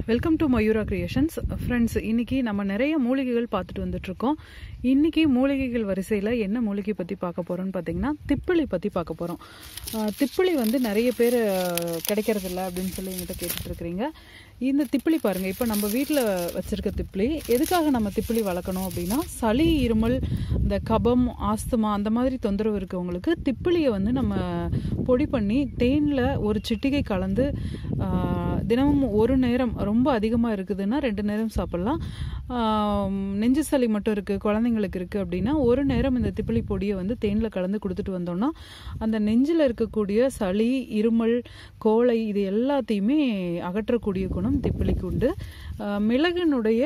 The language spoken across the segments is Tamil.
welcome to Mayura creations friends இன்னைக்கு நம்ம நிறைய மூலிகைகள் பார்த்துட்டு வந்துட்டு இருக்கோம் இன்னைக்கு மூலிகைகள் வரிசையில் என்ன மூலிகை பற்றி பார்க்க போகிறோம்னு பார்த்தீங்கன்னா திப்பிலி பற்றி பார்க்க போகிறோம் திப்பிலி வந்து நிறைய பேர் கிடைக்கிறது இல்லை அப்படின்னு சொல்லி எங்கிட்ட கேட்டுட்டு இருக்கிறீங்க இந்த திப்பிலி பாருங்க இப்போ நம்ம வீட்டில் வச்சிருக்க திப்பிலி எதுக்காக நம்ம திப்பிலி வளர்க்கணும் அப்படின்னா சளி இருமல் இந்த கபம் ஆஸ்துமா அந்த மாதிரி தொந்தரவு இருக்கவங்களுக்கு திப்பிலியை வந்து நம்ம பொடி பண்ணி தேனில் ஒரு சிட்டிகை கலந்து ஆஹ், தினமும் ஒரு நேரம் ரொம்ப அதிகமாக இருக்குதுன்னா ரெண்டு நேரம் சாப்பிட்லாம் ஆஹ், நெஞ்சு சளி மட்டும் இருக்குது குழந்தைங்களுக்கு இருக்குது அப்படின்னா ஒரு நேரம் இந்த திப்பிலி பொடியை வந்து தேனில் கலந்து கொடுத்துட்டு வந்தோம்னா அந்த நெஞ்சில் இருக்கக்கூடிய சளி இருமல் கோழை இது எல்லாத்தையுமே அகற்றக்கூடிய குணம் திப்பிலிக்கு உண்டு ஆஹ், மிளகினுடைய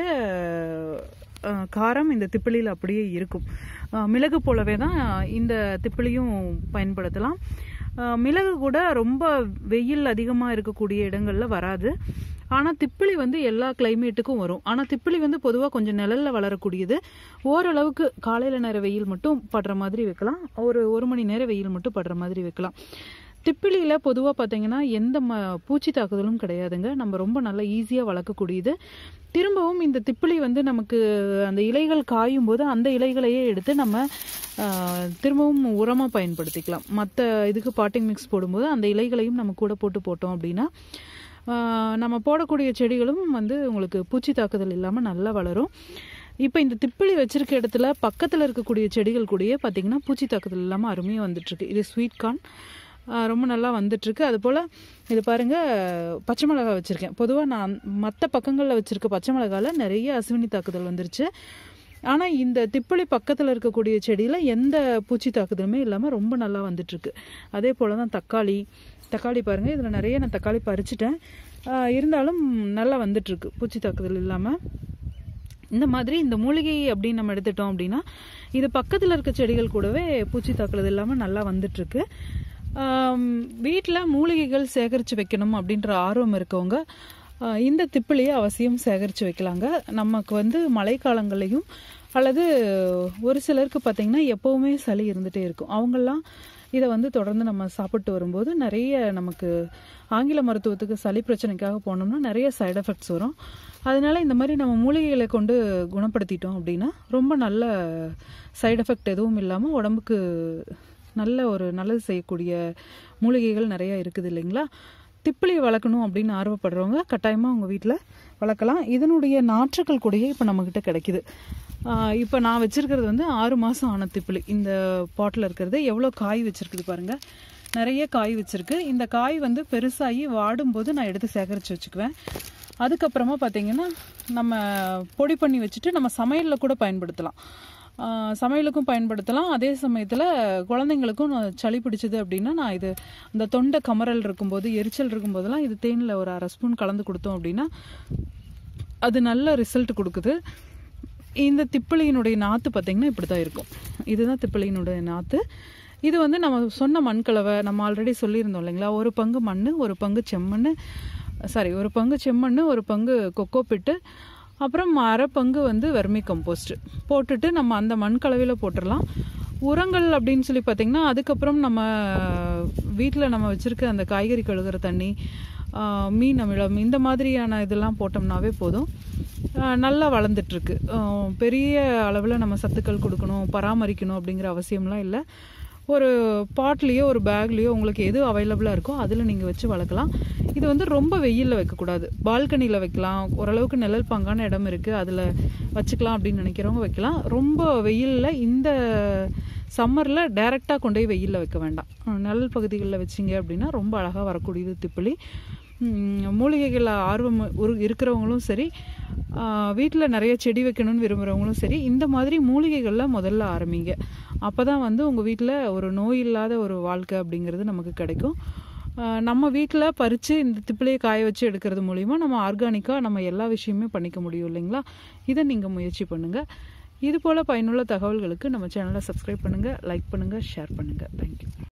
ஆஹ், காரம் இந்த திப்பிலியில் அப்படியே இருக்கும் ஆஹ், மிளகு போலவே தான் இந்த திப்பிலியும் பயன்படுத்தலாம் ஆஹ், மிளகு கூட ரொம்ப வெயில் அதிகமாக இருக்கக்கூடிய இடங்கள்ல வராது ஆனால் திப்பிலி வந்து எல்லா கிளைமேட்டுக்கும் வரும் ஆனால் திப்பிலி வந்து பொதுவாக கொஞ்சம் நிழல்ல வளரக்கூடியது ஓரளவுக்கு காலையில் நேர வெயில் மட்டும் படுற மாதிரி வைக்கலாம் ஒரு ஒரு மணி நேரம் வெயில் மட்டும் படுற மாதிரி வைக்கலாம் திப்பிலியில் பொதுவாக பார்த்தீங்கன்னா எந்த ம பூச்சி தாக்குதலும் கிடையாதுங்க நம்ம ரொம்ப நல்லா ஈஸியாக வளர்க்கக்கூடியது திரும்பவும் இந்த திப்பிலி வந்து நமக்கு அந்த இலைகள் காயும் போது அந்த இலைகளையே எடுத்து நம்ம ஆஹ், திரும்பவும் உரமாக பயன்படுத்திக்கலாம் மற்ற இதுக்கு பாட்டிங் மிக்ஸ் போடும்போது அந்த இலைகளையும் நம்ம கூட போட்டு போட்டோம் அப்படின்னா ஆஹ், நம்ம போடக்கூடிய செடிகளும் வந்து உங்களுக்கு பூச்சி தாக்குதல் இல்லாமல் நல்லா வளரும் இப்போ இந்த திப்பிலி வச்சிருக்க இடத்துல பக்கத்தில் இருக்கக்கூடிய செடிகள் கூடயே பார்த்தீங்கன்னா பூச்சி தாக்குதல் இல்லாமல் அருமையாக வந்துட்டுருக்கு இது ஸ்வீட் கார்ன் ஆஹ் ரொம்ப நல்லா வந்துட்டுருக்கு அது போல் இது பாருங்கள் பச்சை மிளகாய் வச்சுருக்கேன் பொதுவாக நான் மற்ற பக்கங்களில் வச்சுருக்க பச்சை மிளகாவில் நிறைய அசுவினி தாக்குதல் வந்துருச்சு ஆனால் இந்த திப்பிலி பக்கத்தில் இருக்கக்கூடிய செடியில் எந்த பூச்சி தாக்குதலுமே இல்லாமல் ரொம்ப நல்லா வந்துட்டுருக்கு அதே போல் தான் தக்காளி தக்காளி பாருங்கள் இதில் நிறைய நான் தக்காளி பறிச்சிட்டேன் ஆஹ் இருந்தாலும் நல்லா வந்துட்டுருக்கு பூச்சி தாக்குதல் இல்லாமல் இந்த மாதிரி இந்த மூலிகை அப்படின்னு நம்ம எடுத்துட்டோம் அப்படின்னா இது பக்கத்தில் இருக்க செடிகள் கூடவே பூச்சி தாக்குறது இல்லாமல் நல்லா வந்துட்டுருக்கு வீட்டில் மூலிகைகள் சேகரித்து வைக்கணும் அப்படின்ற ஆர்வம் இருக்கவங்க ஆஹ் இந்த திப்பிலியை அவசியம் சேகரித்து வைக்கலாங்க நமக்கு வந்து மழைக்காலங்கள்லையும் அல்லது ஒரு சிலருக்கு பார்த்தீங்கன்னா எப்போவுமே சளி இருந்துகிட்டே இருக்கும் அவங்கெல்லாம் இதை வந்து தொடர்ந்து நம்ம சாப்பிட்டு வரும்போது நிறைய நமக்கு ஆங்கில மருத்துவத்துக்கு சளி பிரச்சனைக்காக போனோம்னா நிறைய சைடு எஃபெக்ட்ஸ் வரும் அதனால இந்த மாதிரி நம்ம மூலிகைகளை கொண்டு குணப்படுத்திட்டோம் அப்படின்னா ரொம்ப நல்ல சைடு எஃபெக்ட் எதுவும் இல்லாமல் உடம்புக்கு நல்ல ஒரு நல்லது செய்யக்கூடிய மூலிகைகள் நிறைய இருக்குது இல்லைங்களா திப்பிலி வளர்க்கணும் அப்படின்னு ஆர்வப்படுறவங்க கட்டாயமாக உங்கள் வீட்டில் வளர்க்கலாம் இதனுடைய நாற்றுக்கள் கூடயே இப்போ நம்மக்கிட்ட கிடைக்குது இப்போ நான் வச்சிருக்கிறது வந்து ஆறு மாதம் ஆன திப்பிலி இந்த பாட்டில் இருக்கிறது எவ்வளோ காய் வச்சிருக்குது பாருங்கள் நிறைய காய் வச்சிருக்கு இந்த காய் வந்து பெருசாகி வாடும்போது நான் எடுத்து சேகரித்து வச்சுக்குவேன் அதுக்கப்புறமா பார்த்தீங்கன்னா நம்ம பொடி பண்ணி வச்சுட்டு நம்ம சமையலில் கூட பயன்படுத்தலாம் ஆஹ் சமையலுக்கும் பயன்படுத்தலாம் அதே சமயத்தில் குழந்தைங்களுக்கும் நான் சளி பிடிச்சது அப்படின்னா நான் இது இந்த தொண்டை கமரல் இருக்கும்போது எரிச்சல் இருக்கும்போதெல்லாம் இது தேனில் ஒரு அரை ஸ்பூன் கலந்து கொடுத்தோம் அப்படின்னா அது நல்ல ரிசல்ட் கொடுக்குது இந்த திப்பிலியினுடைய நாற்று பார்த்தீங்கன்னா இப்படி தான் இருக்கும் இதுதான் திப்பிலியினுடைய நாற்று இது வந்து நம்ம சொன்ன மண்கலவை நம்ம ஆல்ரெடி சொல்லியிருந்தோம் இல்லைங்களா ஒரு பங்கு மண் ஒரு பங்கு செம்மண் சாரி ஒரு பங்கு செம்மண் ஒரு பங்கு கொக்கோ பிட்டு அப்புறம் அரை பங்கு வந்து வெர்மி கம்போஸ்ட் போட்டுட்டு நம்ம அந்த மண் கலவையில் போட்டுடலாம் உரங்கள் அப்படின்னு சொல்லி பார்த்தீங்கன்னா அதுக்கப்புறம் நம்ம வீட்டில் நம்ம வச்சுருக்க அந்த காய்கறி கழுகுற தண்ணி ஆஹ் மீன் அமிலம் இந்த மாதிரியான இதெல்லாம் போட்டோம்னாவே போதும் ஆஹ் நல்லா வளர்ந்துட்டுருக்கு பெரிய அளவில் நம்ம சத்துக்கள் கொடுக்கணும் பராமரிக்கணும் அப்படிங்கிற அவசியம்லாம் இல்லை ஒரு பாட்லேயோ ஒரு பேக்லேயோ உங்களுக்கு எது அவைலபிளாக இருக்கோ அதில் நீங்கள் வச்சு வளர்க்கலாம் இது வந்து ரொம்ப வெயிலில் வைக்கக்கூடாது பால்கனியில் வைக்கலாம் ஓரளவுக்கு நிழல் பாங்கான இடம் இருக்குது அதில் வச்சுக்கலாம் அப்படின்னு நினைக்கிறவங்க வைக்கலாம் ரொம்ப வெயிலில் இந்த சம்மரில் டைரெக்டாக கொண்டு போய் வெயிலில் வைக்க வேண்டாம் அஹ் நிழல் பகுதிகளில் வச்சிங்க அப்படின்னா ரொம்ப அழகாக வரக்கூடியது திப்பிலி உம், மூலிகைகள் ஆர்வம் ஒரு- இருக்கிறவங்களும் சரி வீட்டில் நிறைய செடி வைக்கணும்னு விரும்புகிறவங்களும் சரி இந்த மாதிரி மூலிகைகளில் முதல்ல ஆரம்பிங்க அப்போ தான் வந்து உங்கள் வீட்டில் ஒரு நோய் இல்லாத ஒரு வாழ்க்கை அப்படிங்கிறது நமக்கு கிடைக்கும் ஆஹ் நம்ம வீட்டில் பறித்து இந்த திப்பிலையை காய வச்சு எடுக்கிறது மூலிமா நம்ம ஆர்கானிக்காக நம்ம எல்லா விஷயமே பண்ணிக்க முடியும் இல்லைங்களா இதை நீங்கள் முயற்சி பண்ணுங்கள் இது போல் பயனுள்ள தகவல்களுக்கு நம்ம சேனலை சப்ஸ்கிரைப் பண்ணுங்கள் லைக் பண்ணுங்கள் ஷேர் பண்ணுங்கள் தேங்க்யூ